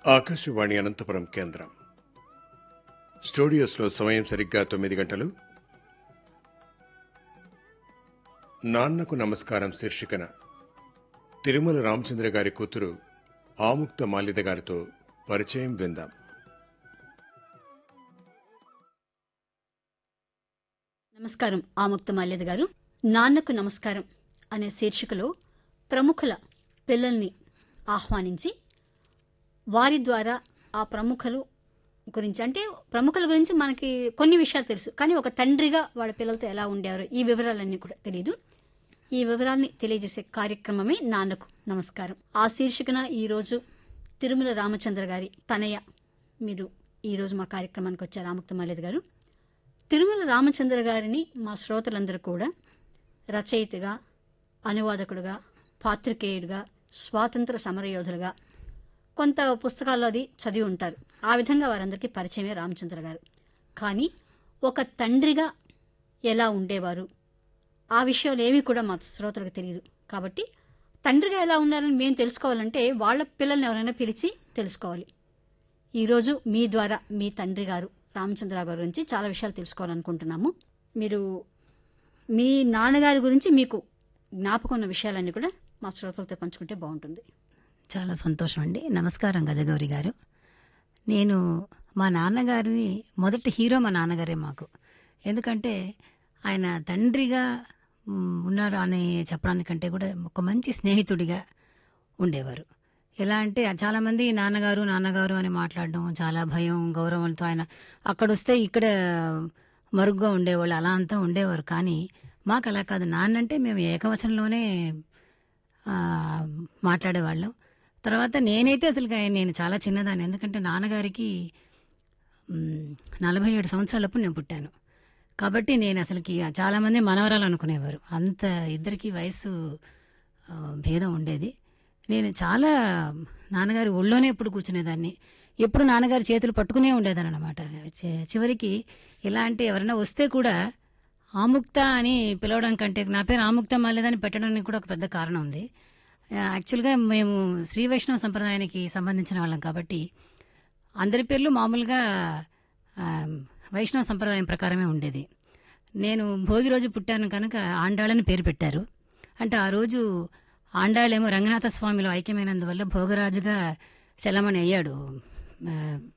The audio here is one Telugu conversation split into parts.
ఆకాశవాణి అనంతపురం కేంద్రం స్టూడియోస్లో సమయం సరిగ్గా తొమ్మిది గంటలు నాన్నకు నమస్కారం శీర్షికన తిరుమల రామచంద్ర గారి కూతురు ఆముక్త మాల్యద గారితో పరిచయం విందాం నమస్కారం ఆముక్త మాల్యద గారు నాన్నకు నమస్కారం అనే శీర్షికలో ప్రముఖుల పిల్లల్ని ఆహ్వానించి వారి ద్వారా ఆ ప్రముఖులు గురించి అంటే ప్రముఖుల గురించి మనకి కొన్ని విషయాలు తెలుసు కానీ ఒక తండ్రిగా వాళ్ళ పిల్లలతో ఎలా ఉండేవారు ఈ వివరాలన్నీ కూడా తెలియదు ఈ వివరాల్ని తెలియజేసే కార్యక్రమమే నాన్నకు నమస్కారం ఆ శీర్షికన ఈరోజు తిరుమల రామచంద్ర గారి తనయ మీరు ఈరోజు మా కార్యక్రమానికి వచ్చారు ఆముక్త మాల్యద గారు తిరుమల రామచంద్ర గారిని మా శ్రోతలందరూ కూడా రచయితగా అనువాదకుడుగా పాత్రికేయుడిగా స్వాతంత్ర సమరయోధులుగా కొంత పుస్తకాల్లో అది చదివి ఉంటారు ఆ విధంగా వారందరికీ పరిచయమే రామచంద్ర గారు కానీ ఒక తండ్రిగా ఎలా ఉండేవారు ఆ విషయాలు ఏవి కూడా మా శ్రోతలకు తెలియదు కాబట్టి తండ్రిగా ఎలా ఉన్నారని మేము తెలుసుకోవాలంటే వాళ్ళ పిల్లల్ని ఎవరైనా పిలిచి తెలుసుకోవాలి ఈరోజు మీ ద్వారా మీ తండ్రి గారు రామచంద్ర గారి గురించి చాలా విషయాలు తెలుసుకోవాలనుకుంటున్నాము మీరు మీ నాన్నగారి గురించి మీకు జ్ఞాపకం ఉన్న విషయాలన్నీ కూడా మా శ్రోతలతో పంచుకుంటే బాగుంటుంది చాలా సంతోషం అండి నమస్కారం గజగౌరి గారు నేను మా నాన్నగారిని మొదటి హీరో మా నాన్నగారే మాకు ఎందుకంటే ఆయన తండ్రిగా మ్, ఉన్నారు అని చెప్పడానికంటే కూడా ఒక మంచి స్నేహితుడిగా ఉండేవారు ఎలా అంటే చాలామంది నాన్నగారు నాన్నగారు అని మాట్లాడడం చాలా భయం గౌరవంతో ఆయన అక్కడ వస్తే ఇక్కడ మరుగ్గా ఉండేవాళ్ళు అలా అంతా ఉండేవారు కానీ మాకు అలా కాదు నాన్నంటే మేము ఏకవచనంలోనే ఆ, మాట్లాడేవాళ్ళం తర్వాత నేనైతే అసలు నేను చాలా చిన్నదాన్ని ఎందుకంటే నాన్నగారికి మ్, నలభై ఏడు సంవత్సరాలప్పుడు నేను పుట్టాను కాబట్టి నేను అసలుకి చాలామంది మనవరాలు అనుకునేవారు అంత ఇద్దరికి వయసు ఆ, భేదం ఉండేది నేను చాలా నాన్నగారి ఒళ్ళోనే ఎప్పుడు కూర్చునేదాన్ని ఎప్పుడు నాన్నగారి చేతులు పట్టుకునే ఉండేదాన్ని అనమాట చివరికి ఎలా అంటే ఎవరైనా వస్తే కూడా ఆముక్త అని పిలవడం కంటే నా పేరు ఆముక్త మాలేదని పెట్టడానికి కూడా ఒక పెద్ద కారణం ఉంది ఆ, యాక్చువల్గా మేము శ్రీ వైష్ణవ సంప్రదాయానికి సంబంధించిన వాళ్ళం కాబట్టి అందరి పేర్లు మామూలుగా ఆ, వైష్ణవ సంప్రదాయం ప్రకారమే ఉండేది నేను భోగి రోజు పుట్టాను కనుక ఆండాళ్ళని పేరు పెట్టారు అంటే ఆ రోజు ఆండాళ్ళేమో రంగనాథ స్వామిలో ఐక్యమైనందువల్ల భోగరాజుగా చలమణి అయ్యాడు ఆ,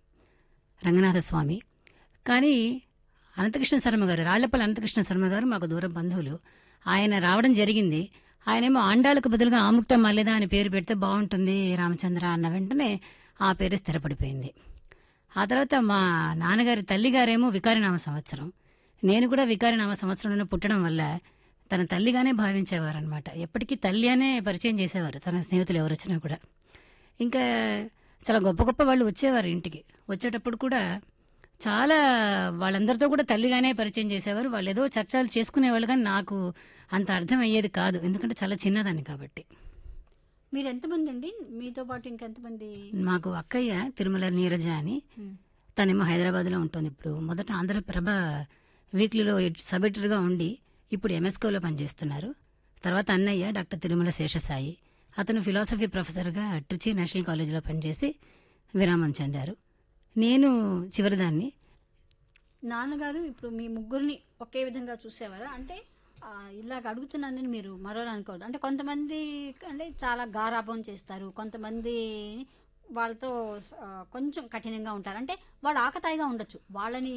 రంగనాథ స్వామి కానీ అనంతకృష్ణ శర్మ గారు రాళ్లపల్లి అనంతకృష్ణ శర్మ గారు మాకు దూర బంధువులు ఆయన రావడం జరిగింది ఆయనేమో ఆండాళ్ళకు బదులుగా ఆముక్త మల్లెద అని పేరు పెడితే బాగుంటుంది రామచంద్ర అన్న వెంటనే ఆ పేరు స్థిరపడిపోయింది ఆ తర్వాత మా నాన్నగారి తల్లిగారేమో వికారినామ సంవత్సరం నేను కూడా వికారినామ సంవత్సరంలో పుట్టడం వల్ల తన తల్లిగానే భావించేవారు అనమాట ఎప్పటికీ తల్లి అనే పరిచయం చేసేవారు తన స్నేహితులు ఎవరు వచ్చినా కూడా ఇంకా చాలా గొప్ప గొప్ప వాళ్ళు వచ్చేవారు ఇంటికి వచ్చేటప్పుడు కూడా చాలా వాళ్ళందరితో కూడా తల్లిగానే పరిచయం చేసేవారు వాళ్ళు ఏదో చర్చలు చేసుకునేవాళ్ళు కానీ నాకు అంత అర్థం అయ్యేది కాదు ఎందుకంటే చాలా చిన్నదాన్ని కాబట్టి మీరు ఎంతమంది అండి మీతో పాటు ఇంకెంతమంది మాకు అక్కయ్య తిరుమల నీరజ అని తనేమో హైదరాబాద్లో ఉంటుంది ఇప్పుడు మొదట ఆంధ్రప్రభ వీక్లీలో సబ్ ఎడిటర్గా ఉండి ఇప్పుడు ఎంఎస్కోలో పనిచేస్తున్నారు తర్వాత అన్నయ్య డాక్టర్ తిరుమల శేషసాయి అతను ఫిలాసఫీ ప్రొఫెసర్గా ట్రిచి నేషనల్ కాలేజీలో పనిచేసి విరామం చెందారు నేను చివరిదాన్ని నాన్నగారు ఇప్పుడు మీ ముగ్గురిని ఒకే విధంగా చూసేవారా అంటే ఆ, ఇలాగ అడుగుతున్నానని మీరు మరోలా అనుకోవద్దు అంటే కొంతమంది అంటే చాలా గారాభం చేస్తారు కొంతమంది వాళ్ళతో ఆ, కొంచెం కఠినంగా ఉంటారు అంటే వాళ్ళు ఆకతాయిగా ఉండొచ్చు వాళ్ళని